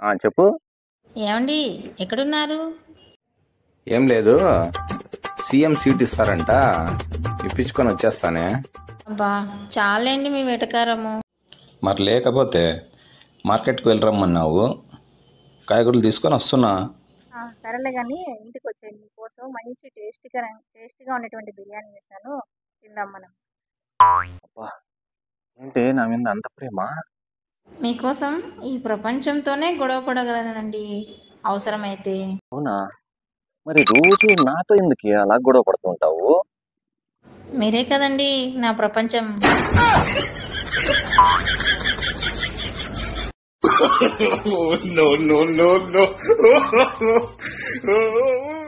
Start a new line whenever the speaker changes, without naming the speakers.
ఆ, చెప్పు
ఏమండి ఎక్కడున్నారు
ఏం లేదు సీఎం సీట్ ఇస్తారంట ఇప్పించుకొని వచ్చేస్తానే
అబ్బా చాలండి మీ వెటకారము
మరి లేకపోతే మార్కెట్కి వెళ్ళి రమ్మన్నావు కాయగూరలు తీసుకొని వస్తున్నా
ఆ, సరేలే కానీ ఇంటికి వచ్చాయి మీకోసం మంచి టేస్టీగా టేస్టీగా ఉన్నటువంటి బిర్యానీ వేశాను తిందాం మనం
ఏంటి నా మీద అంత ప్రేమ
మీకోసం ఈ ప్రపంచంతోనే గొడవ పడగలనండి అవసరమైతే
అవునా మరి రోజు నాతో ఎందుకు అలా గొడవ పడుతుంటావు
మీరే కదండి నా ప్రపంచం
no, no, no, no.